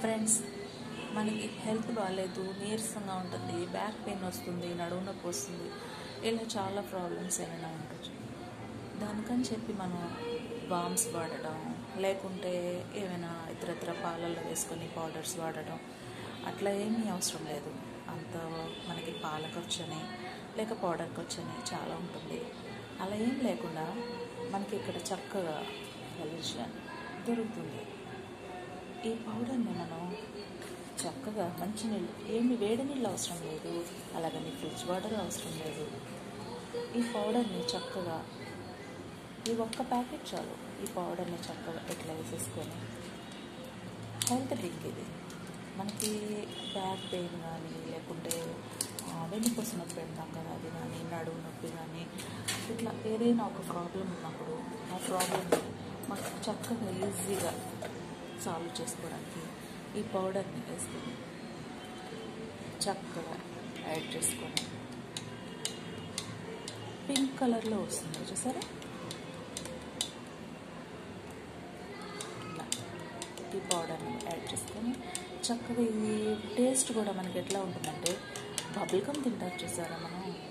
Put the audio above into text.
friends మనకి health బాగాలేదు నీరసంగా ఉంటుంది బ్యాక్ పెయిన్ వస్తుంది నడుము నొప్పి వస్తుంది ఇలా చాలా ప్రాబ్లమ్స్ ఏమైనా ఉండొచ్చు దానికని చెప్పి మనం బామ్స్ వాడడం లేకుంటే ఏమైనా ఇతరత్ర పాలల్లో వేసుకొని పౌడర్స్ వాడడం అట్లా ఏమీ అవసరం లేదు అంత మనకి పాల ఖర్చని లేక పౌడర్ ఖర్చని చాలా ఉంటుంది అలా ఏం లేకుండా మనకి ఇక్కడ చక్కగా సొల్యూషన్ దొరుకుతుంది ఈ పౌడర్ని మనం చక్కగా మంచి నీళ్ళు ఏమి వేడి నీళ్ళు అవసరం లేదు అలాగని ఫ్రిడ్జ్ వాటర్ అవసరం లేదు ఈ పౌడర్ని చక్కగా ఈ ఒక్క ప్యాకెట్ చాలు ఈ పౌడర్ని చక్కగా ఇట్లా వేసేసుకొని హెల్త్ డ్రింక్ ఇది మనకి బ్యాక్ పెయిన్ కానీ లేకుంటే వెన్నుపూస నొప్పి అంటాం కదా అది కానీ నడుము నొప్పి కానీ ఇట్లా ఏదైనా ఒక ప్రాబ్లం ఉన్నప్పుడు ఆ ప్రాబ్లమ్ని మనకు చక్కగా ఈజీగా సాల్వ్ చేసుకోవడానికి ఈ పౌడర్ని వేసుకొని చక్కగా యాడ్ చేసుకొని పింక్ కలర్లో వస్తుంది చూసారా ఇలా ఈ పౌడర్ని యాడ్ చేసుకొని చక్కగా ఈ టేస్ట్ కూడా మనకి ఎట్లా ఉంటుందంటే బబుల్ గమ్ తింటారు చూసారా మనం